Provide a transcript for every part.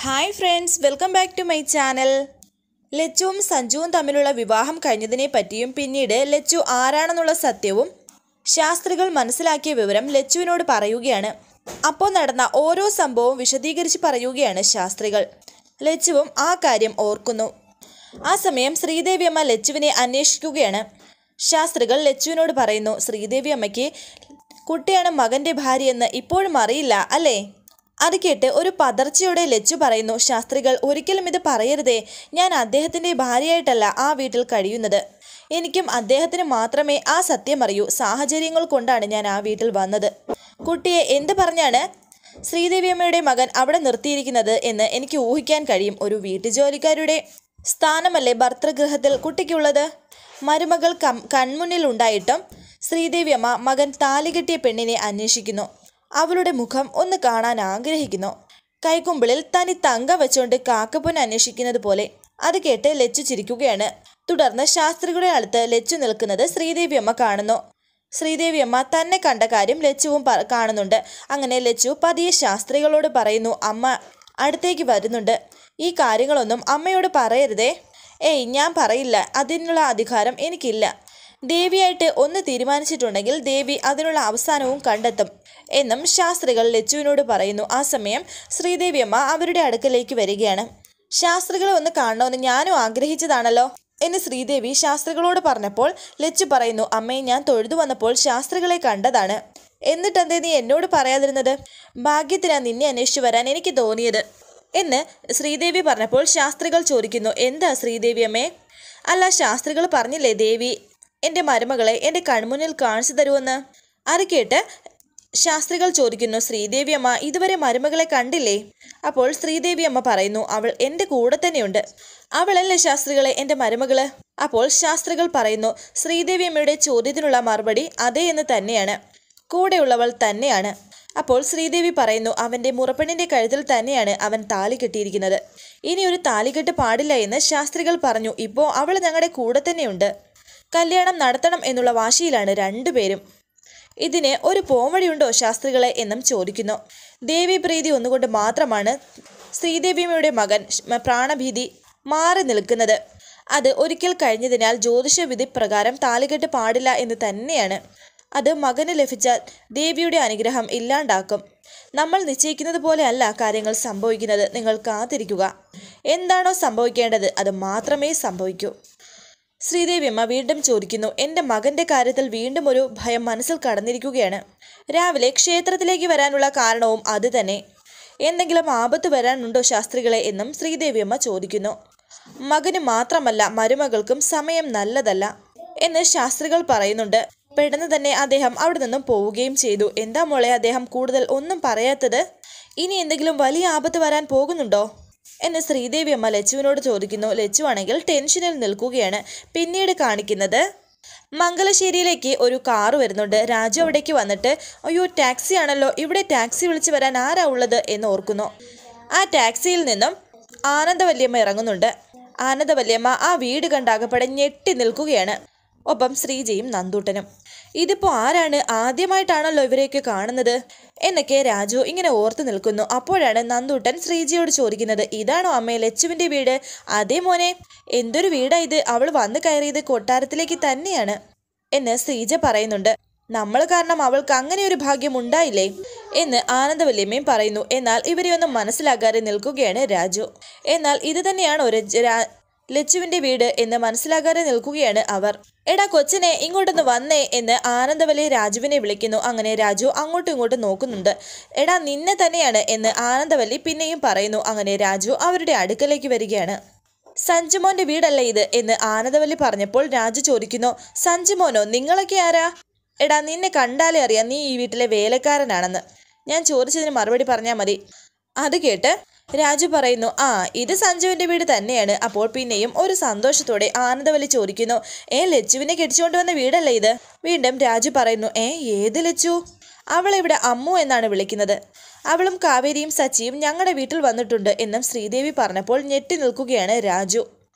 hi friends welcome back to my channel ലച്ചുവും സഞ്ജുവും തമ്മിലുള്ള വിവാഹം കഴിഞ്ഞതിനെ പറ്റിയും പിന്നീട് ലച്ചു ആരാണെന്നുള്ള സത്യവും ശാസ്ത്രികൾ മനസ്സിലാക്കിയ വിവരം ലച്ചുവിനോട് പറയുകയാണ് അപ്പോൾ നടന്ന ഓരോ സംഭവവും വിശദീകരിച്ച് പറയുകയാണ് ശാസ്ത്രികൾ ലച്ചുവും ആ കാര്യം ഓർക്കുന്നു ആ സമയം ശ്രീദേവി അമ്മ ലച്ചുവിനെ അന്വേഷിക്കുകയാണ് ശാസ്ത്രികൾ ലച്ചുവിനോട് പറയുന്നു ശ്രീദേവി അമ്മയ്ക്ക് കുട്ടിയാണ് മകന്റെ ഭാര്യയെന്ന് ഇപ്പോഴും അറിയില്ല അല്ലേ അത് കേട്ട് ഒരു പതർച്ചയോടെ ലച്ചു പറയുന്നു ശാസ്ത്രികൾ ഒരിക്കലും ഇത് പറയരുതേ ഞാൻ അദ്ദേഹത്തിൻ്റെ ഭാര്യയായിട്ടല്ല ആ വീട്ടിൽ കഴിയുന്നത് എനിക്കും അദ്ദേഹത്തിന് മാത്രമേ ആ സത്യം അറിയൂ സാഹചര്യങ്ങൾ കൊണ്ടാണ് ഞാൻ ആ വീട്ടിൽ വന്നത് കുട്ടിയെ എന്ത് പറഞ്ഞാണ് ശ്രീദേവിയമ്മയുടെ മകൻ അവിടെ നിർത്തിയിരിക്കുന്നത് എന്ന് എനിക്ക് ഊഹിക്കാൻ കഴിയും ഒരു വീട്ടുജോലിക്കാരുടെ സ്ഥാനമല്ലേ ഭർത്തൃഗൃഹത്തിൽ കുട്ടിക്കുള്ളത് മരുമകൾ കം കൺമുന്നിലുണ്ടായിട്ടും ശ്രീദേവിയമ്മ മകൻ താലികെട്ടിയ പെണ്ണിനെ അന്വേഷിക്കുന്നു അവളുടെ മുഖം ഒന്ന് കാണാൻ ആഗ്രഹിക്കുന്നു കൈക്കുമ്പിളിൽ തനി തങ്ക വെച്ചുകൊണ്ട് കാക്കപ്പൊൻ അന്വേഷിക്കുന്നത് പോലെ അത് കേട്ട് ലച്ചു ചിരിക്കുകയാണ് തുടർന്ന് ശാസ്ത്രികളുടെ അടുത്ത് ലച്ചു നിൽക്കുന്നത് ശ്രീദേവിയമ്മ കാണുന്നു ശ്രീദേവിയമ്മ തന്നെ കണ്ട കാര്യം ലച്ചുവും പ- കാണുന്നുണ്ട് അങ്ങനെ ലച്ചു പതിയെ ശാസ്ത്രികളോട് പറയുന്നു അമ്മ അടുത്തേക്ക് വരുന്നുണ്ട് ഈ കാര്യങ്ങളൊന്നും അമ്മയോട് പറയരുതേ ഏയ് ഞാൻ പറയില്ല അതിനുള്ള അധികാരം എനിക്കില്ല ദേവിയായിട്ട് ഒന്ന് തീരുമാനിച്ചിട്ടുണ്ടെങ്കിൽ ദേവി അതിനുള്ള അവസാനവും കണ്ടെത്തും എന്നും ശാസ്ത്രികൾ ലച്ചുവിനോട് പറയുന്നു ആ സമയം ശ്രീദേവിയമ്മ അവരുടെ അടുക്കലേക്ക് വരികയാണ് ശാസ്ത്രികളെ ഒന്ന് കാണണമെന്ന് ഞാനും ആഗ്രഹിച്ചതാണല്ലോ എന്ന് ശ്രീദേവി ശാസ്ത്രികളോട് പറഞ്ഞപ്പോൾ ലച്ചു പറയുന്നു അമ്മയെ ഞാൻ തൊഴുതു വന്നപ്പോൾ ശാസ്ത്രികളെ കണ്ടതാണ് എന്നിട്ടെന്തേ നീ എന്നോട് പറയാതിരുന്നത് ഭാഗ്യത്തിനാ നിന്നെ അന്വേഷിച്ചു വരാൻ എനിക്ക് തോന്നിയത് എന്ന് ശ്രീദേവി പറഞ്ഞപ്പോൾ ശാസ്ത്രികൾ ചോദിക്കുന്നു എന്താ ശ്രീദേവി അമ്മേ അല്ല ശാസ്ത്രികൾ പറഞ്ഞില്ലേ ദേവി എൻ്റെ മരുമകളെ എൻ്റെ കൺമുന്നിൽ കാണിച്ചു തരുമെന്ന് അത് കേട്ട് ശാസ്ത്രികൾ ചോദിക്കുന്നു ശ്രീദേവി അമ്മ ഇതുവരെ മരുമകളെ കണ്ടില്ലേ അപ്പോൾ ശ്രീദേവി അമ്മ പറയുന്നു അവൾ എൻ്റെ കൂടെ തന്നെയുണ്ട് അവളല്ലേ ശാസ്ത്രികളെ എൻ്റെ മരുമകള് അപ്പോൾ ശാസ്ത്രികൾ പറയുന്നു ശ്രീദേവി അമ്മയുടെ ചോദ്യത്തിനുള്ള മറുപടി അതേ എന്ന് തന്നെയാണ് കൂടെയുള്ളവൾ തന്നെയാണ് അപ്പോൾ ശ്രീദേവി പറയുന്നു അവൻ്റെ മുറപ്പെണ്ണിൻ്റെ കഴുത്തിൽ തന്നെയാണ് അവൻ താലി കെട്ടിയിരിക്കുന്നത് ഇനി ഒരു താലികെട്ട് പാടില്ല എന്ന് ശാസ്ത്രികൾ പറഞ്ഞു ഇപ്പോൾ അവൾ ഞങ്ങളുടെ കൂടെ തന്നെയുണ്ട് കല്യാണം നടത്തണം എന്നുള്ള വാശിയിലാണ് രണ്ടുപേരും ഇതിന് ഒരു പോംവഴിയുണ്ടോ ശാസ്ത്രികളെ എന്നും ചോദിക്കുന്നു ദേവി പ്രീതി ഒന്നുകൊണ്ട് മാത്രമാണ് ശ്രീദേവിയമ്മയുടെ മകൻ ശ്- പ്രാണഭീതി മാറി നിൽക്കുന്നത് അത് ഒരിക്കൽ കഴിഞ്ഞതിനാൽ ജ്യോതിഷവിധി പ്രകാരം താലികെട്ട് പാടില്ല എന്ന് തന്നെയാണ് അത് മകന് ലഭിച്ച ദേവിയുടെ അനുഗ്രഹം ഇല്ലാണ്ടാക്കും നമ്മൾ നിശ്ചയിക്കുന്നത് പോലെയല്ല കാര്യങ്ങൾ സംഭവിക്കുന്നത് നിങ്ങൾ കാത്തിരിക്കുക എന്താണോ സംഭവിക്കേണ്ടത് അത് മാത്രമേ സംഭവിക്കൂ ശ്രീദേവിയമ്മ വീണ്ടും ചോദിക്കുന്നു എൻ്റെ മകൻ്റെ കാര്യത്തിൽ വീണ്ടും ഒരു ഭയം മനസ്സിൽ കടന്നിരിക്കുകയാണ് രാവിലെ ക്ഷേത്രത്തിലേക്ക് വരാനുള്ള കാരണവും അത് തന്നെ എന്തെങ്കിലും ആപത്ത് വരാനുണ്ടോ ശാസ്ത്രികളെ എന്നും ശ്രീദേവിയമ്മ ചോദിക്കുന്നു മകന് മാത്രമല്ല മരുമകൾക്കും സമയം നല്ലതല്ല എന്ന് ശാസ്ത്രികൾ പറയുന്നുണ്ട് പെട്ടെന്ന് തന്നെ അദ്ദേഹം അവിടെ നിന്നും പോവുകയും ചെയ്തു എന്താ മോളെ അദ്ദേഹം കൂടുതൽ ഒന്നും പറയാത്തത് ഇനി എന്തെങ്കിലും വലിയ ആപത്ത് വരാൻ പോകുന്നുണ്ടോ എന്ന് ശ്രീദേവി അമ്മ ലച്ചുവിനോട് ചോദിക്കുന്നു ലച്ചു ആണെങ്കിൽ ടെൻഷനിൽ നിൽക്കുകയാണ് പിന്നീട് കാണിക്കുന്നത് മംഗലശ്ശേരിയിലേക്ക് ഒരു കാറ് വരുന്നുണ്ട് രാജു അവിടേക്ക് വന്നിട്ട് അയ്യോ ടാക്സി ആണല്ലോ ഇവിടെ ടാക്സി വിളിച്ച് വരാൻ ആരാ ഉള്ളത് എന്ന് ഓർക്കുന്നു ആ ടാക്സിയിൽ നിന്നും ആനന്ദവല്യമ്മ ഇറങ്ങുന്നുണ്ട് ആനന്ദവല്യമ്മ ആ വീട് കണ്ടാകപ്പെടെ ഞെട്ടി നിൽക്കുകയാണ് ഒപ്പം ശ്രീജയും നന്ദൂട്ടനും ഇതിപ്പോൾ ആരാണ് ആദ്യമായിട്ടാണല്ലോ ഇവരെയൊക്കെ കാണുന്നത് എന്നൊക്കെ രാജു ഇങ്ങനെ ഓർത്ത് നിൽക്കുന്നു അപ്പോഴാണ് നന്ദൂട്ടൻ ശ്രീജയോട് ചോദിക്കുന്നത് ഇതാണോ അമ്മേ ലച്ചുവിൻ്റെ വീട് അതേ മോനെ എന്തൊരു വീടാ ഇത് അവൾ വന്നു കയറിയത് കൊട്ടാരത്തിലേക്ക് തന്നെയാണ് എന്ന് ശ്രീജ പറയുന്നുണ്ട് നമ്മൾ കാരണം അവൾക്ക് അങ്ങനെ ഒരു ഭാഗ്യം ഉണ്ടായില്ലേ എന്ന് ആനന്ദവല്യമ്മയും പറയുന്നു എന്നാൽ ഇവരെ ഒന്നും മനസ്സിലാക്കാതെ നിൽക്കുകയാണ് രാജു എന്നാൽ ഇത് തന്നെയാണോ രജ- രാ- ലച്ചുവിന്റെ വീട് എന്ന് മനസ്സിലാകാതെ നിൽക്കുകയാണ് അവർ എടാ കൊച്ചിനെ ഇങ്ങോട്ടൊന്ന് വന്നേ എന്ന് ആനന്ദവല്ലി രാജുവിനെ വിളിക്കുന്നു അങ്ങനെ രാജു അങ്ങോട്ടും ഇങ്ങോട്ടും നോക്കുന്നുണ്ട് എടാ നിന്നെ തന്നെയാണ് എന്ന് ആനന്ദവല്ലി പിന്നെയും പറയുന്നു അങ്ങനെ രാജു അവരുടെ അടുക്കലേക്ക് വരികയാണ് സഞ്ജുമോന്റെ വീടല്ലേ ഇത് എന്ന് ആനന്ദവല്ലി പറഞ്ഞപ്പോൾ രാജു ചോദിക്കുന്നു സഞ്ജുമോനോ നിങ്ങളൊക്കെ ആരാ എടാ നിന്നെ കണ്ടാലേ അറിയാം നീ ഈ വീട്ടിലെ വേലക്കാരനാണെന്ന് ഞാൻ ചോദിച്ചതിന് മറുപടി പറഞ്ഞാൽ മതി അത് കേട്ട് രാജു പറയുന്നു ആ ഇത് സഞ്ജുവിന്റെ വീട് തന്നെയാണ് അപ്പോൾ പിന്നെയും ഒരു സന്തോഷത്തോടെ ആനന്ദവല്ലി ചോദിക്കുന്നു ഏ ലച്ചുവിനെ കെട്ടിച്ചുകൊണ്ട് വന്ന വീടല്ലേ ഇത് വീണ്ടും രാജു പറയുന്നു ഏ ഏത് ലച്ചു അവളിവിടെ അമ്മു എന്നാണ് വിളിക്കുന്നത് അവളും കാവേരിയും സച്ചിയും ഞങ്ങളുടെ വീട്ടിൽ വന്നിട്ടുണ്ട് എന്നും ശ്രീദേവി പറഞ്ഞപ്പോൾ ഞെട്ടി നിൽക്കുകയാണ് രാജു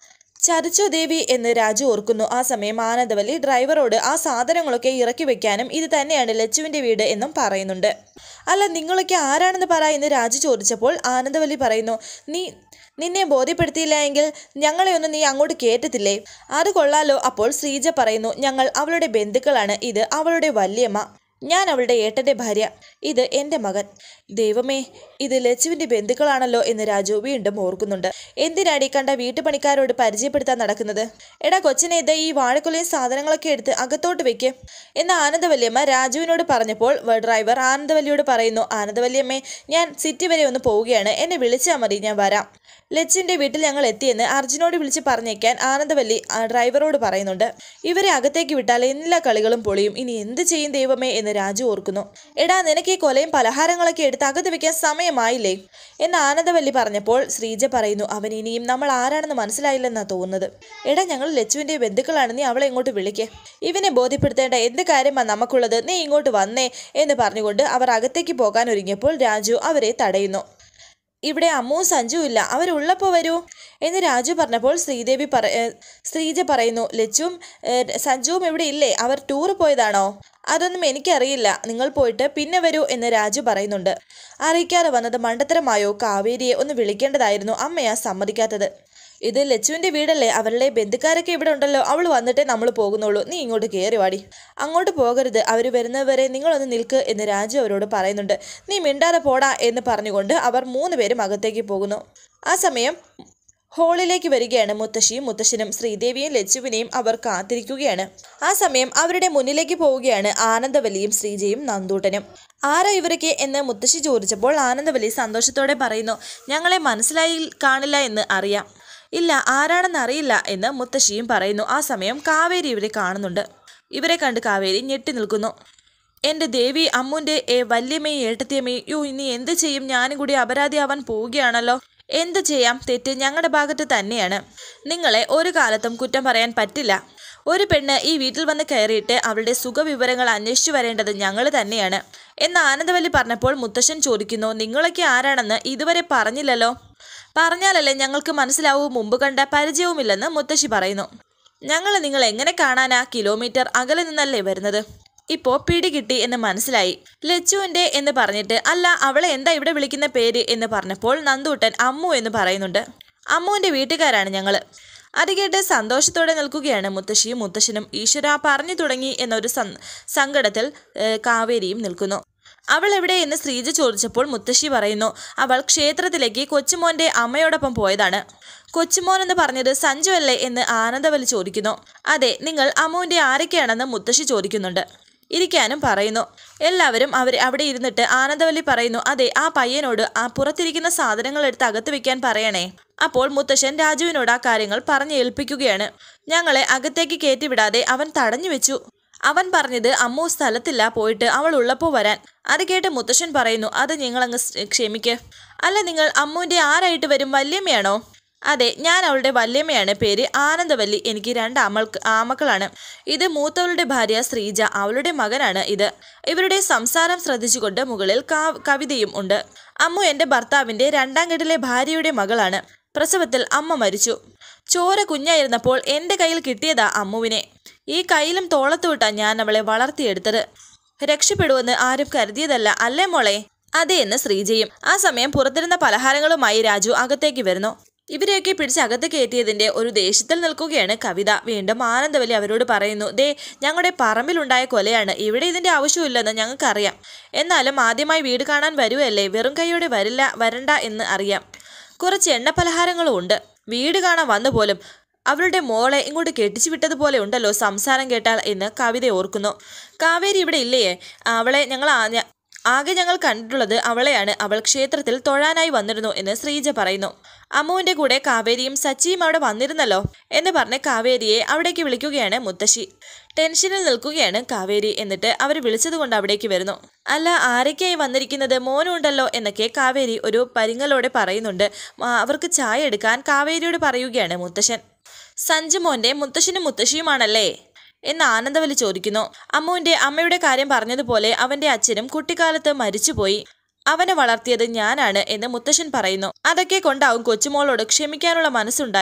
ചതിച്ചോ ദേവി എന്ന് രാജു ഓർക്കുന്നു ആ സമയം ആനന്ദവല്ലി ഡ്രൈവറോട് ആ സാധനങ്ങളൊക്കെ ഇറക്കി വെക്കാനും ഇത് തന്നെയാണ് ലച്ചുവിന്റെ വീട് എന്നും പറയുന്നുണ്ട് അല്ല നിങ്ങളൊക്കെ ആരാണെന്ന് പറ എന്ന് രാജു ചോദിച്ചപ്പോൾ ആനന്ദവല്ലി പറയുന്നു നീ നിന്നെ ബോധ്യപ്പെടുത്തിയില്ല എങ്കിൽ ഞങ്ങളെ ഒന്നും നീ അങ്ങോട്ട് കേറ്റത്തില്ലേ അത് കൊള്ളാലോ അപ്പോൾ ശ്രീജ പറയുന്നു ഞങ്ങൾ അവളുടെ ബന്ധുക്കളാണ് ഇത് അവളുടെ വല്യമ്മ ഞാൻ അവളുടെ ഏട്ടന്റെ ഭാര്യ ഇത് എൻ്റെ മകൻ ദൈവമേ ഇത് ലച്ചുവിന്റെ ബന്ധുക്കളാണല്ലോ എന്ന് രാജു വീണ്ടും ഓർക്കുന്നുണ്ട് എന്തിനാടി കണ്ട വീട്ടുപണിക്കാരോട് പരിചയപ്പെടുത്താൻ നടക്കുന്നത് എടാ കൊച്ചിനെ ഇത് ഈ വാഴക്കുലയും സാധനങ്ങളൊക്കെ എടുത്ത് അകത്തോട്ട് വെക്ക് എന്ന് ആനന്ദവല്യമ്മ രാജുവിനോട് പറഞ്ഞപ്പോൾ വ- ഡ്രൈവർ ആനന്ദവല്ലിയോട് പറയുന്നു ആനന്ദവല്യമ്മേ ഞാൻ സിറ്റി വരെ ഒന്ന് പോവുകയാണ് എന്നെ വിളിച്ചാൽ മതി ഞാൻ വരാം ലച്ചിന്റെ വീട്ടിൽ ഞങ്ങൾ എത്തിയെന്ന് അർജുനോട് വിളിച്ച് പറഞ്ഞേക്കാൻ ആനന്ദവല്ലി ആ ഡ്രൈവറോട് പറയുന്നുണ്ട് ഇവരെ അകത്തേക്ക് വിട്ടാൽ എല്ലാ കളികളും പൊളിയും ഇനി എന്ത് ചെയ്യും ദൈവമേ എന്ന് രാജു ഓർക്കുന്നു എടാ നിനക്ക് ഈ കൊലയും പലഹാരങ്ങളൊക്കെ എടുത്ത് അകത്ത് വെക്കാൻ സമയമായില്ലേ എന്ന് ആനന്ദവല്ലി പറഞ്ഞപ്പോൾ ശ്രീജ പറയുന്നു അവൻ ഇനിയും നമ്മൾ ആരാണെന്ന് മനസ്സിലായില്ലെന്നാ തോന്നുന്നത് എടാ ഞങ്ങൾ ലച്ചുവിന്റെ ബന്ധുക്കളാണ് നീ അവളെ ഇങ്ങോട്ട് വിളിക്കേ ഇവനെ ബോധ്യപ്പെടുത്തേണ്ട എന്ത് കാര്യമാണ് നമുക്കുള്ളത് നീ ഇങ്ങോട്ട് വന്നേ എന്ന് പറഞ്ഞുകൊണ്ട് അവർ അകത്തേക്ക് പോകാൻ ഒരുങ്ങിയപ്പോൾ രാജു അവരെ തടയുന്നു ഇവിടെ അമ്മുവും സഞ്ജുവും ഇല്ല അവരുള്ളപ്പോൾ വരൂ എന്ന് രാജു പറഞ്ഞപ്പോൾ ശ്രീദേവി പറ ഏ, ശ്രീജ പറയുന്നു ലച്ചുവും ഏ, സഞ്ജുവും ഇവിടെ ഇല്ലേ അവർ ടൂർ പോയതാണോ അതൊന്നും എനിക്കറിയില്ല നിങ്ങൾ പോയിട്ട് പിന്നെ വരൂ എന്ന് രാജു പറയുന്നുണ്ട് അറിയിക്കാതെ വന്നത് മണ്ടത്തരമായോ കാവേരിയെ ഒന്ന് വിളിക്കേണ്ടതായിരുന്നു അമ്മയാ സമ്മതിക്കാത്തത് ഇത് ലച്ചുവിന്റെ വീടല്ലേ അവരുടെ ബന്ധുക്കാരൊക്കെ ഇവിടെ ഉണ്ടല്ലോ അവൾ വന്നിട്ടേ നമ്മൾ പോകുന്നുള്ളൂ നീ ഇങ്ങോട്ട് കയറി വാടി അങ്ങോട്ട് പോകരുത് അവർ വരുന്നവരെ നിങ്ങളൊന്ന് നിൽക്ക് എന്ന് രാജു അവരോട് പറയുന്നുണ്ട് നീ മിണ്ടാതെ പോടാ എന്ന് പറഞ്ഞുകൊണ്ട് അവർ മൂന്ന് പേരും അകത്തേക്ക് പോകുന്നു ആ സമയം ഹാളിലേക്ക് വരികയാണ് മുത്തശ്ശിയും മുത്തശ്ശനും ശ്രീദേവിയും ലച്ചുവിനെയും അവർ കാത്തിരിക്കുകയാണ് ആ സമയം അവരുടെ മുന്നിലേക്ക് പോവുകയാണ് ആനന്ദവല്ലിയും ശ്രീജയും നന്ദൂട്ടനും ആരാ ഇവരൊക്കെ എന്ന് മുത്തശ്ശി ചോദിച്ചപ്പോൾ ആനന്ദവല്ലി സന്തോഷത്തോടെ പറയുന്നു ഞങ്ങളെ മനസ്സിലായി കാണില്ല എന്ന് അറിയാം ഇല്ല ആരാണെന്ന് അറിയില്ല എന്ന് മുത്തശ്ശിയും പറയുന്നു ആ സമയം കാവേരി ഇവരെ കാണുന്നുണ്ട് ഇവരെ കണ്ട് കാവേരി ഞെട്ടി നിൽക്കുന്നു എൻ്റെ ദേവി അമ്മുൻ്റെ ഏ വല്യമ്മയും ഏട്ടത്തിയമ്മയും യോ ഇനി എന്ത് ചെയ്യും ഞാനും കൂടി അപരാധിയാവാൻ പോവുകയാണല്ലോ എന്ത് ചെയ്യാം തെറ്റ് ഞങ്ങളുടെ ഭാഗത്ത് തന്നെയാണ് നിങ്ങളെ ഒരു കാലത്തും കുറ്റം പറയാൻ പറ്റില്ല ഒരു പെണ്ണ് ഈ വീട്ടിൽ വന്ന് കയറിയിട്ട് അവളുടെ സുഖവിവരങ്ങൾ അന്വേഷിച്ചു വരേണ്ടത് ഞങ്ങൾ തന്നെയാണ് എന്ന് ആനന്ദവല്ലി പറഞ്ഞപ്പോൾ മുത്തശ്ശൻ ചോദിക്കുന്നു നിങ്ങളൊക്കെ ആരാണെന്ന് ഇതുവരെ പറഞ്ഞില്ലല്ലോ പറഞ്ഞാലല്ലേ ഞങ്ങൾക്ക് മനസ്സിലാവൂ മുമ്പ് കണ്ട പരിചയവുമില്ലെന്ന് മുത്തശ്ശി പറയുന്നു ഞങ്ങൾ നിങ്ങൾ എങ്ങനെ കാണാനാ കിലോമീറ്റർ അകലെ നിന്നല്ലേ വരുന്നത് ഇപ്പോ പിടികിട്ടി എന്ന് മനസ്സിലായി ലച്ചുവിന്റെ എന്ന് പറഞ്ഞിട്ട് അല്ല അവളെ എന്താ ഇവിടെ വിളിക്കുന്ന പേര് എന്ന് പറഞ്ഞപ്പോൾ നന്ദൂട്ടൻ അമ്മു എന്ന് പറയുന്നുണ്ട് അമ്മുവിന്റെ വീട്ടുകാരാണ് ഞങ്ങള് അത് കേട്ട് സന്തോഷത്തോടെ നിൽക്കുകയാണ് മുത്തശ്ശിയും മുത്തശ്ശനും ഈശ്വര പറഞ്ഞു തുടങ്ങി എന്നൊരു സം- സങ്കടത്തിൽ ഏ, കാവേരിയും നിൽക്കുന്നു അവൾ എവിടെ എന്ന് ശ്രീജ ചോദിച്ചപ്പോൾ മുത്തശ്ശി പറയുന്നു അവൾ ക്ഷേത്രത്തിലേക്ക് കൊച്ചുമോന്റെ അമ്മയോടൊപ്പം പോയതാണ് കൊച്ചുമോൻ എന്ന് പറഞ്ഞത് സഞ്ജു അല്ലേ എന്ന് ആനന്ദവല്ലി ചോദിക്കുന്നു അതെ നിങ്ങൾ അമ്മുവിന്റെ ആരൊക്കെയാണെന്ന് മുത്തശ്ശി ചോദിക്കുന്നുണ്ട് ഇരിക്കാനും പറയുന്നു എല്ലാവരും അവർ അവിടെ ഇരുന്നിട്ട് ആനന്ദവല്ലി പറയുന്നു അതെ ആ പയ്യനോട് ആ പുറത്തിരിക്കുന്ന സാധനങ്ങൾ എടുത്ത് അകത്ത് വെക്കാൻ പറയണേ അപ്പോൾ മുത്തശ്ശൻ രാജുവിനോട് ആ കാര്യങ്ങൾ പറഞ്ഞു ഏൽപ്പിക്കുകയാണ് ഞങ്ങളെ അകത്തേക്ക് കയറ്റിവിടാതെ അവൻ തടഞ്ഞു വെച്ചു അവൻ പറഞ്ഞത് അമ്മു സ്ഥലത്തില്ല പോയിട്ട് അവൾ ഉള്ളപ്പോൾ വരാൻ അത് കേട്ട് മുത്തശ്ശൻ പറയുന്നു അത് നിങ്ങളങ്ങ് സ് ക്ഷമിക്ക് അല്ല നിങ്ങൾ അമ്മുവിൻ്റെ ആരായിട്ട് വരും വല്യമ്മയാണോ അതെ ഞാൻ അവളുടെ വല്യമ്മയാണ് പേര് ആനന്ദവല്ലി എനിക്ക് രണ്ട് അമൾക്ക് ആമക്കളാണ് ഇത് മൂത്തവളുടെ ഭാര്യ ശ്രീജ അവളുടെ മകനാണ് ഇത് ഇവരുടെ സംസാരം ശ്രദ്ധിച്ചുകൊണ്ട് മുകളിൽ കാ- കവിതയും ഉണ്ട് അമ്മു എൻ്റെ ഭർത്താവിൻ്റെ രണ്ടാം കെട്ടിലെ ഭാര്യയുടെ മകളാണ് പ്രസവത്തിൽ അമ്മ മരിച്ചു ചോര കുഞ്ഞായിരുന്നപ്പോൾ എൻ്റെ കയ്യിൽ കിട്ടിയതാ അമ്മുവിനെ ഈ കയ്യിലും തോളത്തു വിട്ടാ ഞാൻ അവളെ വളർത്തിയെടുത്തത് രക്ഷപ്പെടുമെന്ന് ആരും കരുതിയതല്ല അല്ലേ മോളെ അതെ എന്ന് ശ്രീജയും ആ സമയം പുറത്തിരുന്ന പലഹാരങ്ങളുമായി രാജു അകത്തേക്ക് വരുന്നു ഇവരെയൊക്കെ പിടിച്ച് അകത്ത് കയറ്റിയതിന്റെ ഒരു ദേഷ്യത്തിൽ നിൽക്കുകയാണ് കവിത വീണ്ടും ആനന്ദവല്ലി അവരോട് പറയുന്നു ദേ ഞങ്ങളുടെ പറമ്പിലുണ്ടായ കൊലയാണ് ഇവിടെ ഇതിന്റെ ആവശ്യമില്ലെന്ന് ഞങ്ങൾക്കറിയാം എന്നാലും ആദ്യമായി വീട് കാണാൻ വരുവല്ലേ വെറും കൈയോടെ വരില്ല വരണ്ട എന്ന് അറിയാം കുറച്ച് എണ്ണ പലഹാരങ്ങളും ഉണ്ട് വീട് കാണാൻ വന്നു പോലും അവളുടെ മോളെ ഇങ്ങോട്ട് കെട്ടിച്ചു വിട്ടതുപോലെ ഉണ്ടല്ലോ സംസാരം കേട്ടാൽ എന്ന് കവിത ഓർക്കുന്നു കാവേരി ഇവിടെ ഇല്ലേ അവളെ ഞങ്ങൾ ആ- ഞ- ആകെ ഞങ്ങൾ കണ്ടിട്ടുള്ളത് അവളെയാണ് അവൾ ക്ഷേത്രത്തിൽ തൊഴാനായി വന്നിരുന്നു എന്ന് ശ്രീജ പറയുന്നു അമ്മുവിന്റെ കൂടെ കാവേരിയും സച്ചിയും അവിടെ വന്നിരുന്നല്ലോ എന്ന് പറഞ്ഞ് കാവേരിയെ അവിടേക്ക് വിളിക്കുകയാണ് മുത്തശ്ശി ടെൻഷനിൽ നിൽക്കുകയാണ് കാവേരി എന്നിട്ട് അവർ വിളിച്ചതുകൊണ്ട് അവിടേക്ക് വരുന്നു അല്ല ആരൊക്കെയായി വന്നിരിക്കുന്നത് മോനുണ്ടല്ലോ എന്നൊക്കെ കാവേരി ഒരു പരിങ്ങലോടെ പറയുന്നുണ്ട് ആ, അവർക്ക് ചായ എടുക്കാൻ കാവേരിയോട് പറയുകയാണ് മുത്തശ്ശൻ സഞ്ജു മോന്റെ മുത്തശ്ശനും മുത്തശ്ശിയുമാണല്ലേ എന്ന് ആനന്ദവല്ലി ചോദിക്കുന്നു അമ്മുവിന്റെ അമ്മയുടെ കാര്യം പറഞ്ഞതുപോലെ അവന്റെ അച്ഛനും കുട്ടിക്കാലത്ത് മരിച്ചുപോയി അവനെ വളർത്തിയത് ഞാനാണ് എന്ന് മുത്തശ്ശൻ പറയുന്നു അതൊക്കെ കൊണ്ടാവും കൊച്ചുമോളോട് ക്ഷമിക്കാനുള്ള മനസ്സുണ്ടായത്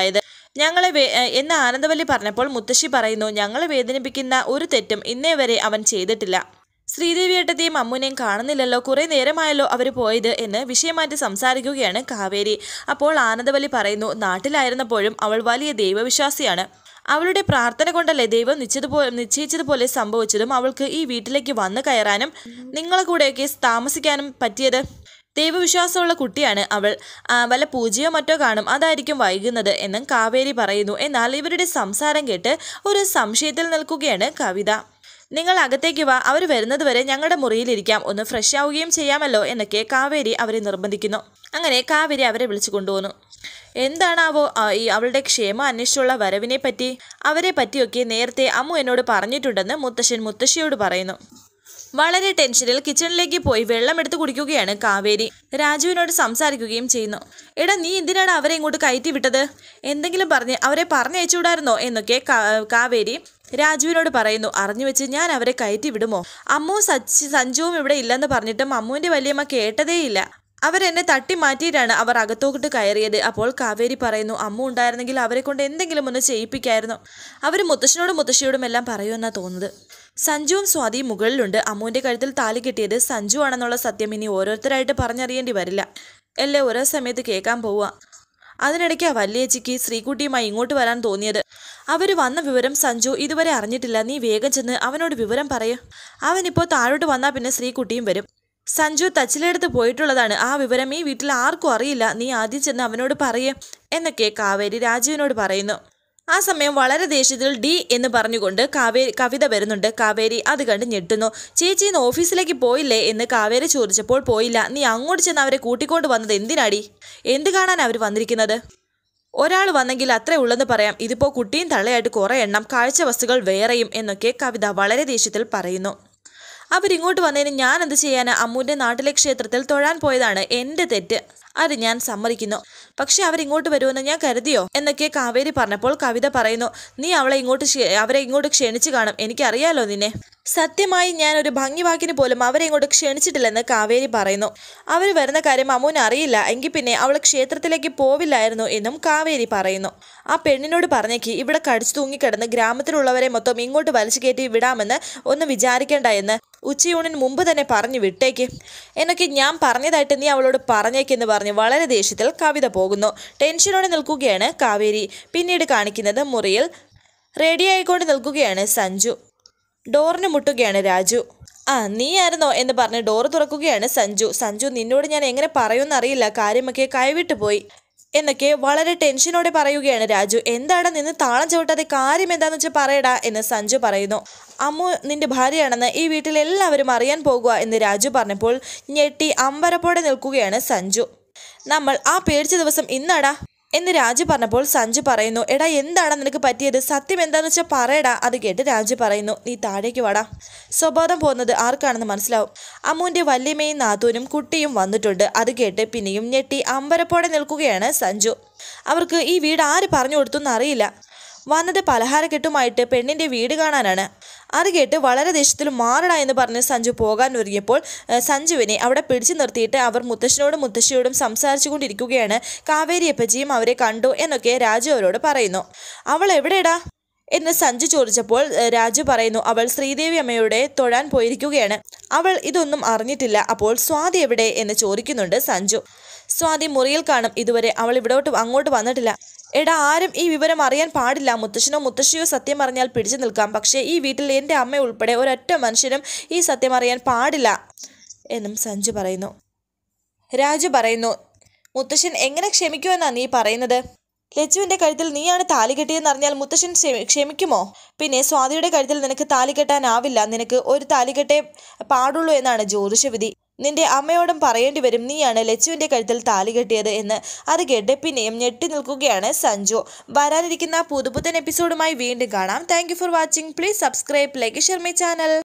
ഞങ്ങളെ വേ ഏ, എന്ന് ആനന്ദവല്ലി പറഞ്ഞപ്പോൾ മുത്തശ്ശി പറയുന്നു ഞങ്ങളെ വേദനിപ്പിക്കുന്ന ഒരു തെറ്റും ഇന്നേ വരെ അവൻ ചെയ്തിട്ടില്ല ശ്രീദേവി ഏട്ടത്തെയും അമ്മുനെയും കാണുന്നില്ലല്ലോ കുറേ നേരമായല്ലോ അവർ പോയത് എന്ന് വിഷയം മാറ്റി സംസാരിക്കുകയാണ് കാവേരി അപ്പോൾ ആനന്ദവല്ലി പറയുന്നു നാട്ടിലായിരുന്നപ്പോഴും അവൾ വലിയ ദൈവവിശ്വാസിയാണ് അവളുടെ പ്രാർത്ഥന കൊണ്ടല്ലേ ദൈവം നിശ്ചിതപോലെ നിശ്ചയിച്ചതുപോലെ സംഭവിച്ചതും അവൾക്ക് ഈ വീട്ടിലേക്ക് വന്നു കയറാനും നിങ്ങളെ കൂടെയൊക്കെ താമസിക്കാനും പറ്റിയത് ദൈവവിശ്വാസമുള്ള കുട്ടിയാണ് അവൾ ആ, വല്ല പൂജയോ മറ്റോ കാണും അതായിരിക്കും വൈകുന്നത് എന്നും കാവേരി പറയുന്നു എന്നാൽ ഇവരുടെ സംസാരം കേട്ട് ഒരു സംശയത്തിൽ നിൽക്കുകയാണ് കവിത നിങ്ങൾ അകത്തേക്ക് വാ അവർ വരുന്നത് വരെ ഞങ്ങളുടെ മുറിയിലിരിക്കാം ഒന്ന് ഫ്രഷ് ആവുകയും ചെയ്യാമല്ലോ എന്നൊക്കെ കാവേരി അവരെ നിർബന്ധിക്കുന്നു അങ്ങനെ കാവേരി അവരെ വിളിച്ചു കൊണ്ടുപോകുന്നു എന്താണാവോ ആ, ഈ അവളുടെ ക്ഷേമം അന്വേഷിച്ചുള്ള വരവിനെ പറ്റി അവരെ പറ്റിയൊക്കെ നേരത്തെ അമ്മു എന്നോട് പറഞ്ഞിട്ടുണ്ടെന്ന് മുത്തശ്ശൻ മുത്തശ്ശിയോട് പറയുന്നു വളരെ ടെൻഷനിൽ കിച്ചണിലേക്ക് പോയി വെള്ളം എടുത്ത് കുടിക്കുകയാണ് കാവേരി രാജുവിനോട് സംസാരിക്കുകയും ചെയ്യുന്നു എടാ നീ എന്തിനാണ് അവരെ ഇങ്ങോട്ട് കയറ്റി വിട്ടത് എന്തെങ്കിലും പറഞ്ഞ് അവരെ പറഞ്ഞയച്ചുകൂടായിരുന്നോ എന്നൊക്കെ കാ- കാവേരി രാജുവിനോട് പറയുന്നു അറിഞ്ഞു വെച്ച് ഞാൻ അവരെ കയറ്റി വിടുമോ അമ്മു സച്ചി സഞ്ജുവും ഇവിടെ ഇല്ലെന്ന് പറഞ്ഞിട്ടും അമ്മുവിന്റെ വലിയമ്മ കേട്ടതേയില്ല അവരെന്നെ തട്ടി മാറ്റിയിട്ടാണ് അവർ അകത്തോട്ട് കയറിയത് അപ്പോൾ കാവേരി പറയുന്നു അമ്മ ഉണ്ടായിരുന്നെങ്കിൽ അവരെ കൊണ്ട് എന്തെങ്കിലും ഒന്ന് ചെയ്യിപ്പിക്കായിരുന്നു അവർ മുത്തശ്ശനോടും മുത്തശ്ശിയോടും എല്ലാം പറയുമെന്നാണ് തോന്നുന്നത് സഞ്ജുവും സ്വാതിയും മുകളിലുണ്ട് അമ്മുവിന്റെ കഴുത്തിൽ താലി കെട്ടിയത് സഞ്ജു ആണെന്നുള്ള സത്യം ഇനി ഓരോരുത്തരായിട്ട് പറഞ്ഞറിയേണ്ടി വരില്ല എല്ലാം ഓരോ സമയത്ത് കേൾക്കാൻ പോവുക അതിനിടയ്ക്ക് ആ വല്യേച്ചിക്ക് ശ്രീകുട്ടിയുമായി ഇങ്ങോട്ട് വരാൻ തോന്നിയത് അവർ വന്ന വിവരം സഞ്ജു ഇതുവരെ അറിഞ്ഞിട്ടില്ല നീ വേഗം ചെന്ന് അവനോട് വിവരം പറയൂ അവനിപ്പോൾ താഴോട്ട് വന്നാൽ പിന്നെ ശ്രീകുട്ടിയും വരും സഞ്ജു തച്ചിലെടുത്ത് പോയിട്ടുള്ളതാണ് ആ വിവരം ഈ വീട്ടിൽ ആർക്കും അറിയില്ല നീ ആദ്യം ചെന്ന് അവനോട് പറയേ എന്നൊക്കെ കാവേരി രാജുവിനോട് പറയുന്നു ആ സമയം വളരെ ദേഷ്യത്തിൽ ഡി എന്ന് പറഞ്ഞുകൊണ്ട് കാവേരി കവിത വരുന്നുണ്ട് കാവേരി അത് കണ്ട് ഞെട്ടുന്നു ചേച്ചി ഇന്ന് ഓഫീസിലേക്ക് പോയില്ലേ എന്ന് കാവേരി ചോദിച്ചപ്പോൾ പോയില്ല നീ അങ്ങോട്ട് ചെന്ന് അവരെ കൂട്ടിക്കൊണ്ട് വന്നത് എന്തിനാടി എന്ത് കാണാൻ അവർ വന്നിരിക്കുന്നത് ഒരാൾ വന്നെങ്കിൽ അത്രേ ഉള്ളെന്ന് പറയാം ഇതിപ്പോൾ കുട്ടിയും തള്ളയായിട്ട് കുറേ എണ്ണം കാഴ്ച വസ്തുക്കൾ വേറെയും എന്നൊക്കെ കവിത വളരെ ദേഷ്യത്തിൽ പറയുന്നു അവരിങ്ങോട്ട് വന്നതിന് ഞാൻ എന്ത് ചെയ്യാനാ അമ്മുവിൻ്റെ നാട്ടിലെ ക്ഷേത്രത്തിൽ തൊഴാൻ പോയതാണ് എൻ്റെ തെറ്റ് അത് ഞാൻ സമ്മതിക്കുന്നു പക്ഷെ അവരിങ്ങോട്ട് വരുമെന്ന് ഞാൻ കരുതിയോ എന്നൊക്കെ കാവേരി പറഞ്ഞപ്പോൾ കവിത പറയുന്നു നീ അവളെ ഇങ്ങോട്ട് ക്ഷേ- അവരെ ഇങ്ങോട്ട് ക്ഷണിച്ചു കാണും എനിക്കറിയാലോ നിന്നെ സത്യമായി ഞാൻ ഒരു ഭംഗിവാക്കിന് പോലും അവരെ ഇങ്ങോട്ട് ക്ഷണിച്ചിട്ടില്ലെന്ന് കാവേരി പറയുന്നു അവർ വരുന്ന കാര്യം അമ്മുവിന് അറിയില്ല എങ്കിൽ പിന്നെ അവൾ ക്ഷേത്രത്തിലേക്ക് പോവില്ലായിരുന്നു എന്നും കാവേരി പറയുന്നു ആ പെണ്ണിനോട് പറഞ്ഞേക്ക് ഇവിടെ കടിച്ചു തൂങ്ങിക്കിടന്ന് ഗ്രാമത്തിലുള്ളവരെ മൊത്തം ഇങ്ങോട്ട് വലിച്ചു കയറ്റി വിടാമെന്ന് ഒന്ന് വിചാരിക്കേണ്ട എന്ന് ഉച്ചയൂണിന് മുമ്പ് തന്നെ പറഞ്ഞു വിട്ടേക്ക് എന്നൊക്കെ ഞാൻ പറഞ്ഞതായിട്ട് നീ അവളോട് പറഞ്ഞേക്കെന്ന് പറഞ്ഞ് വളരെ ദേഷ്യത്തിൽ കവിത പോകുന്നു ടെൻഷനോടെ നിൽക്കുകയാണ് കാവേരി പിന്നീട് കാണിക്കുന്നത് മുറിയിൽ റെഡിയായിക്കൊണ്ട് നിൽക്കുകയാണ് സഞ്ജു ഡോറിന് മുട്ടുകയാണ് രാജു ആ നീ ആയിരുന്നോ എന്ന് പറഞ്ഞ് ഡോർ തുറക്കുകയാണ് സഞ്ജു സഞ്ജു നിന്നോട് ഞാൻ എങ്ങനെ പറയുമെന്നറിയില്ല കാര്യമൊക്കെ കൈവിട്ടു പോയി എന്നൊക്കെ വളരെ ടെൻഷനോടെ പറയുകയാണ് രാജു എന്താടാ നിന്ന് താളം ചവിട്ടാതെ കാര്യം എന്താന്ന് വെച്ചാൽ പറയടാ എന്ന് സഞ്ജു പറയുന്നു അമ്മു നിന്റെ ഭാര്യയാണെന്ന് ഈ വീട്ടിൽ എല്ലാവരും അറിയാൻ പോകുക എന്ന് രാജു പറഞ്ഞപ്പോൾ ഞെട്ടി അമ്പരപ്പോടെ നിൽക്കുകയാണ് സഞ്ജു നമ്മൾ ആ പേടിച്ച ദിവസം ഇന്നാടാ എന്ന് രാജു പറഞ്ഞപ്പോൾ സഞ്ജു പറയുന്നു എടാ എന്താണ് നിനക്ക് പറ്റിയത് സത്യം എന്താന്ന് വെച്ചാൽ പറയടാ അത് കേട്ട് രാജു പറയുന്നു നീ താഴേക്ക് വാടാ സ്വബോധം പോകുന്നത് ആർക്കാണെന്ന് മനസ്സിലാവും അമ്മുവിൻ്റെ വല്യമ്മയും നാത്തൂനും കുട്ടിയും വന്നിട്ടുണ്ട് അത് കേട്ട് പിന്നെയും ഞെട്ടി അമ്പരപ്പോടെ നിൽക്കുകയാണ് സഞ്ജു അവർക്ക് ഈ വീട് ആര് പറഞ്ഞു കൊടുത്തെന്ന് അറിയില്ല വന്നത് പലഹാരക്കെട്ടുമായിട്ട് പെണ്ണിൻ്റെ വീട് കാണാനാണ് അത് കേട്ട് വളരെ ദേഷ്യത്തിൽ മാറണ എന്ന് പറഞ്ഞ് സഞ്ജു പോകാൻ ഒരുങ്ങിയപ്പോൾ ഏ, സഞ്ജുവിനെ അവിടെ പിടിച്ചു നിർത്തിയിട്ട് അവർ മുത്തശ്ശനോടും മുത്തശ്ശിയോടും സംസാരിച്ചു കൊണ്ടിരിക്കുകയാണ് കാവേരി അപ്പച്ചിയും അവരെ കണ്ടു എന്നൊക്കെ രാജു അവരോട് പറയുന്നു അവൾ എവിടെടാ എന്ന് സഞ്ജു ചോദിച്ചപ്പോൾ ഏ, രാജു പറയുന്നു അവൾ ശ്രീദേവി അമ്മയുടെ തൊഴാൻ പോയിരിക്കുകയാണ് അവൾ ഇതൊന്നും അറിഞ്ഞിട്ടില്ല അപ്പോൾ സ്വാതി എവിടെ എന്ന് ചോദിക്കുന്നുണ്ട് സഞ്ജു സ്വാതി മുറിയിൽ കാണും ഇതുവരെ അവൾ ഇവിടോട്ട് അങ്ങോട്ട് വന്നിട്ടില്ല എടാ ആരും ഈ വിവരം അറിയാൻ പാടില്ല മുത്തശ്ശനോ മുത്തശ്ശിയോ സത്യം പറഞ്ഞാൽ പിടിച്ചു നിൽക്കാം പക്ഷേ ഈ വീട്ടിൽ എൻ്റെ അമ്മ ഉൾപ്പെടെ ഒരൊറ്റ മനുഷ്യനും ഈ സത്യം അറിയാൻ പാടില്ല എന്നും സഞ്ജു പറയുന്നു രാജു പറയുന്നു മുത്തശ്ശൻ എങ്ങനെ ക്ഷമിക്കുമെന്നാ നീ പറയുന്നത് ലച്ചുവിന്റെ കഴുത്തിൽ നീയാണ് താലി കെട്ടിയെന്ന് അറിഞ്ഞാൽ മുത്തശ്ശൻ ക്ഷമി- ക്ഷമിക്കുമോ പിന്നെ സ്വാതിയുടെ കഴുത്തിൽ നിനക്ക് താലി കെട്ടാനാവില്ല നിനക്ക് ഒരു താലി കെട്ടേ പാടുള്ളൂ എന്നാണ് ജ്യോതിഷവിധി നിന്റെ അമ്മയോടും പറയേണ്ടി വരും നീയാണ് ലച്ചുവിന്റെ കഴുത്തിൽ താലി കെട്ടിയത് എന്ന് അത് കേട്ട് പിന്നെയും ഞെട്ടി നിൽക്കുകയാണ് സഞ്ജു വരാനിരിക്കുന്ന പുതുപുത്തൻ എപ്പിസോഡുമായി വീണ്ടും കാണാം thank for watching please subscribe like share my channel